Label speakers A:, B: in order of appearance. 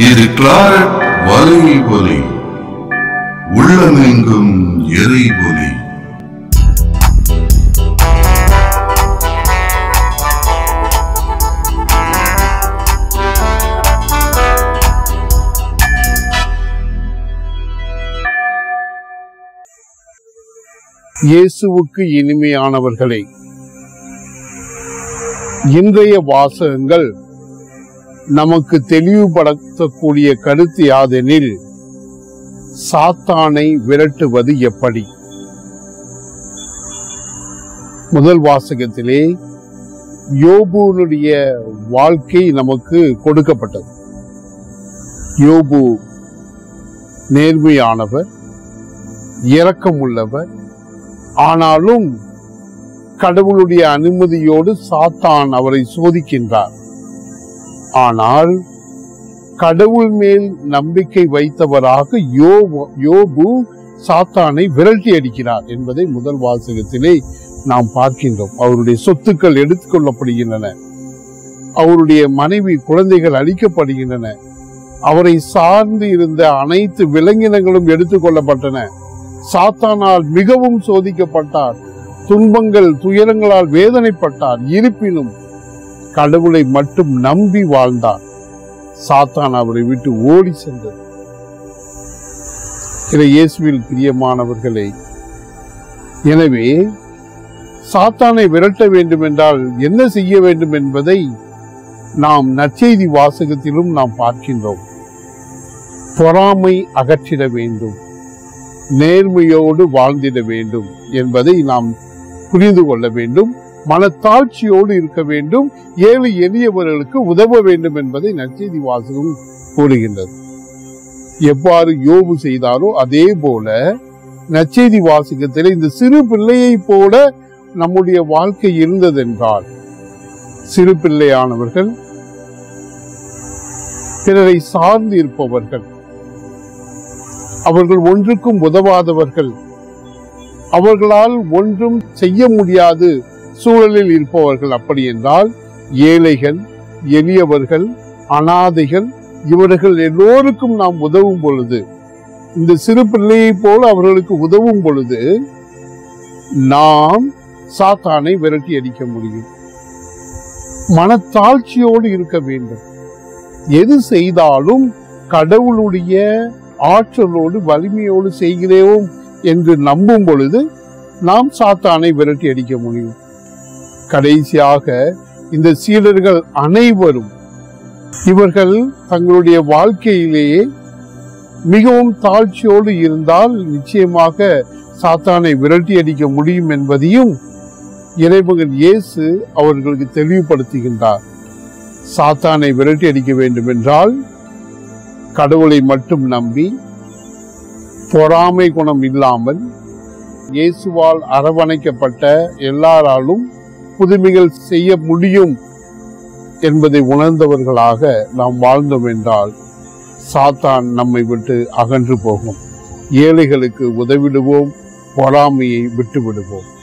A: இது கிளாரட் வலை ஒலி உள்ளமெங்கும் எரை ஒலி
B: இயேசுவுக்கு இனிமையானவர்களே இன்றைய வாசகங்கள் நமக்கு தெளிவுபடுத்தக்கூடிய கருத்து யாதெனில் சாத்தானை விரட்டுவது எப்படி முதல் வாசகத்திலே யோபுனுடைய வாழ்க்கை நமக்கு கொடுக்கப்பட்டது யோபு நேர்மையானவர் இரக்கமுள்ளவர் ஆனாலும் கடவுளுடைய அனுமதியோடு சாத்தான் அவரை சோதிக்கின்றார் ஆனால் கடவுள் மேல் நம்பிக்கை வைத்தவராக யோபு யோபு சாத்தானை விரட்டி அடிக்கிறார் என்பதை முதல் வாசகத்திலே நாம் பார்க்கின்றோம் அவருடைய சொத்துக்கள் எடுத்துக் கொள்ளப்படுகின்றன அவருடைய மனைவி குழந்தைகள் அழிக்கப்படுகின்றன அவரை சார்ந்து இருந்த அனைத்து விலங்கினங்களும் எடுத்துக் கொள்ளப்பட்டன சாத்தானால் மிகவும் சோதிக்கப்பட்டார் துன்பங்கள் துயரங்களால் வேதனைப்பட்டார் இருப்பினும் கடவுளை மட்டும் நம்பி வாழ்ந்தார் சாத்தான் அவரை விட்டு ஓடி சென்றது இதை இயேசுவில் பிரியமானவர்களே எனவே சாத்தானை விரட்ட வேண்டும் என்றால் என்ன செய்ய வேண்டும் என்பதை நாம் நற்செய்தி வாசகத்திலும் நாம் பார்க்கின்றோம் பொறாமை அகற்றிட வேண்டும் நேர்மையோடு வாழ்ந்திட வேண்டும் என்பதை நாம் புரிந்து கொள்ள வேண்டும் மனத்தாட்சியோடு இருக்க வேண்டும் ஏழை எளியவர்களுக்கு உதவ வேண்டும் என்பதை நற்செய்தி வாசகம் கூறுகின்றது எவ்வாறு யோபு செய்தாரோ அதே போல நற்செய்தி வாசகத்தில் இந்த சிறு பிள்ளையை போல நம்முடைய வாழ்க்கை இருந்ததென்றால் சிறு பிள்ளையானவர்கள் பிறரை சார்ந்து இருப்பவர்கள் அவர்கள் ஒன்றுக்கும் உதவாதவர்கள் அவர்களால் ஒன்றும் செய்ய முடியாது சூழலில் இருப்பவர்கள் அப்படி என்றால் ஏழைகள் எளியவர்கள் அனாதைகள் இவர்கள் எல்லோருக்கும் நாம் உதவும் பொழுது இந்த சிறு பிள்ளையை போல அவர்களுக்கு உதவும் பொழுது நாம் சாத்தானை விரட்டி அடிக்க முடியும் மனத்தாழ்ச்சியோடு இருக்க வேண்டும் எது செய்தாலும் கடவுளுடைய ஆற்றலோடு வலிமையோடு செய்கிறோம் என்று நம்பும் பொழுது நாம் சாத்தானை விரட்டி அடிக்க முடியும் கடைசியாக இந்த சீடர்கள் அனைவரும் இவர்கள் தங்களுடைய வாழ்க்கையிலேயே மிகவும் தாழ்ச்சியோடு இருந்தால் நிச்சயமாக சாத்தானை விரட்டி அடிக்க முடியும் என்பதையும் இறைமகன் இயேசு அவர்களுக்கு தெளிவுபடுத்துகின்றார் சாத்தானை விரட்டி அடிக்க வேண்டும் என்றால் கடவுளை மட்டும் நம்பி பொறாமை குணம் இல்லாமல் இயேசுவால் அரவணைக்கப்பட்ட எல்லாராலும் புதுமைகள் செய்ய முடியும் என்பதை உணர்ந்தவர்களாக நாம் வாழ்ந்தோம் என்றால் சாத்தான் நம்மை விட்டு அகன்று போகும் ஏழைகளுக்கு உதவிடுவோம் பொறாமையை விட்டு விடுவோம்